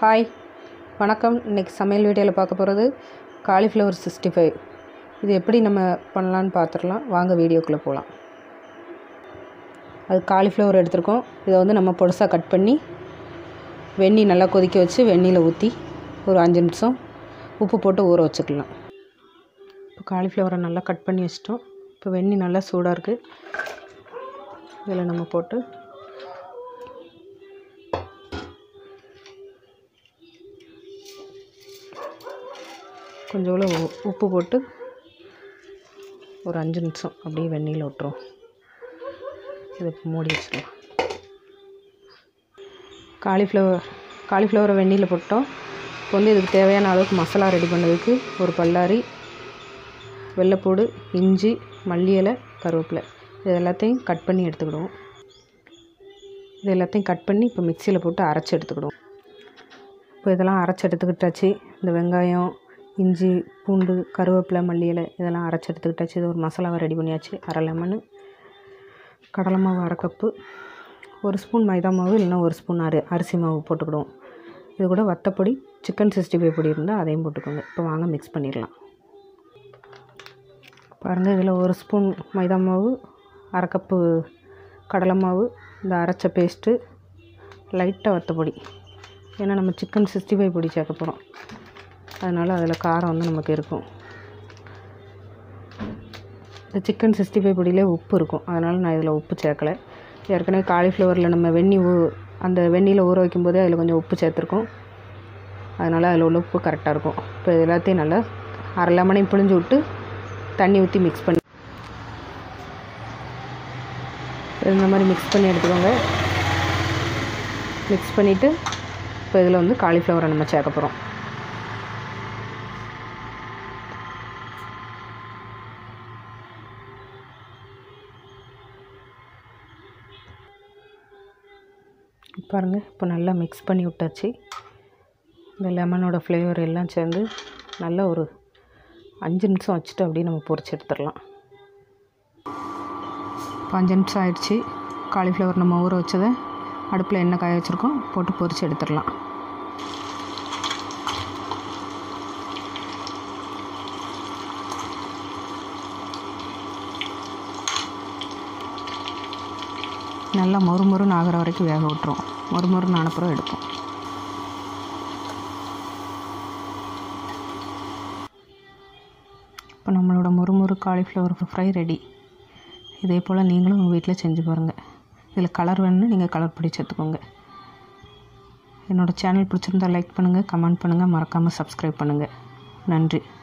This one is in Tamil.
ஹாய் வணக்கம் இன்றைக்கி சமையல் வீடியோவில் பார்க்க போகிறது காலிஃப்ளவர் சிக்ஸ்டி ஃபைவ் இது எப்படி நம்ம பண்ணலான்னு பார்த்துடலாம் வாங்க வீடியோக்குள்ளே போகலாம் அது காலிஃப்ளவர் எடுத்திருக்கோம் இதை வந்து நம்ம பொடுசாக கட் பண்ணி வெந்நீர் நல்லா கொதிக்க வச்சு வெந்நீரில் ஊற்றி ஒரு அஞ்சு நிமிஷம் உப்பு போட்டு ஊற வச்சுக்கலாம் இப்போ காலிஃப்ளவரை நல்லா கட் பண்ணி வச்சிட்டோம் இப்போ வெந்நீர் நல்லா சூடாக இருக்குது இதில் நம்ம போட்டு கொஞ்சோண்டு உ- உப்பு போட்டு ஒரு அஞ்சு நிமிஷம் அப்படியே வெந்நீரில் விட்டுரும் இதை இப்போ மூடி வச்சிடலாம் காலிஃப்ளவர் காலிஃப்ளவரை வெந்நீரில் போட்டோம் இப்போ வந்து இதுக்கு தேவையான அளவுக்கு மசாலா ரெடி பண்ணதுக்கு ஒரு பல்லாரி வெள்ளைப்பூடு இஞ்சி மல்லி இலை கருவேப்பிலை இது எல்லாத்தையும் கட் பண்ணி எடுத்துக்கிடுவோம் இது எல்லாத்தையும் கட் பண்ணி இப்போ மிக்சியில் போட்டு அரைச்சி எடுத்துக்கிடுவோம் இப்போ இதெல்லாம் அரைச்சி எடுத்துக்கிட்டாச்சு இந்த வெங்காயம் இஞ்சி பூண்டு கருவேப்பிலை மல்லி இலை இதெல்லாம் அரைச்சி எடுத்துக்கிட்டாச்சு இது ஒரு மசாலாவை ரெடி பண்ணியாச்சு அரை லெமனு கடலை மாவு அரை கப்பு ஒரு ஸ்பூன் மைதா மாவு இல்லைன்னா ஒரு ஸ்பூன் அரி அரிசி மாவு போட்டுக்கிடுவோம் இது கூட வத்தப்பொடி சிக்கன் சிக்ஸ்டி ஃபைவ் பொடி இருந்தால் அதையும் போட்டுக்கோங்க இப்போ வாங்க மிக்ஸ் பண்ணிடலாம் பாருங்கள் இதில் ஒரு ஸ்பூன் மைதா மாவு அரை கப்பு கடலை மாவு இந்த அரைச்ச பேஸ்ட்டு லைட்டாக வத்தப்பொடி ஏன்னா நம்ம சிக்கன் சிக்ஸ்டி ஃபைவ் பொடி சேர்க்க போகிறோம் அதனால் அதில் காரம் வந்து நமக்கு இருக்கும் இந்த சிக்கன் சிக்ஸ்டி ஃபைவ் பொடியிலே உப்பு இருக்கும் அதனால் நான் இதில் உப்பு சேர்க்கலை ஏற்கனவே காலிஃப்ளவரில் நம்ம வெந்நி ஊ அந்த வெந்நியில் ஊற வைக்கும்போதே அதில் கொஞ்சம் உப்பு சேர்த்துருக்கோம் அதனால் அதில் உள்ள உப்பு கரெக்டாக இருக்கும் இப்போ இது எல்லாத்தையும் நல்லா அரை லெமனையும் பிழிஞ்சு விட்டு தண்ணி ஊற்றி மிக்ஸ் பண்ணி இந்த மாதிரி மிக்ஸ் பண்ணி எடுத்துக்கோங்க மிக்ஸ் பண்ணிவிட்டு இப்போ இதில் வந்து காலிஃப்ளவரை நம்ம சேர்க்க போகிறோம் பாருங்கள் இப்போ நல்லா மிக்ஸ் பண்ணி விட்டாச்சு இந்த லெமனோட ஃப்ளேவர் எல்லாம் சேர்ந்து நல்லா ஒரு அஞ்சு நிமிஷம் வச்சுட்டு அப்படியே நம்ம பொரிச்சு எடுத்துடலாம் இப்போ அஞ்சு நிமிஷம் ஆயிடுச்சு காலிஃப்ளவர் நம்ம ஊற வச்சதை அடுப்பில் எண்ணெய் காய வச்சுருக்கோம் போட்டு பொரிச்சு எடுத்துடலாம் நல்லா மொறு மொறுன்னு ஆகிற வரைக்கும் வேக விட்டுரும் மொறு மொறுன்னு ஆனப்புறம் எடுப்போம் இப்போ நம்மளோட முறுமுறு காலிஃப்ளவர் ஃப்ரை ரெடி இதே போல் நீங்களும் உங்கள் வீட்டில் செஞ்சு பாருங்கள் இதில் கலர் வேணும்னா நீங்கள் கலர் பொடி சேர்த்துக்கோங்க என்னோடய சேனல் பிடிச்சிருந்தா லைக் பண்ணுங்கள் கமெண்ட் பண்ணுங்கள் மறக்காமல் சப்ஸ்கிரைப் பண்ணுங்கள் நன்றி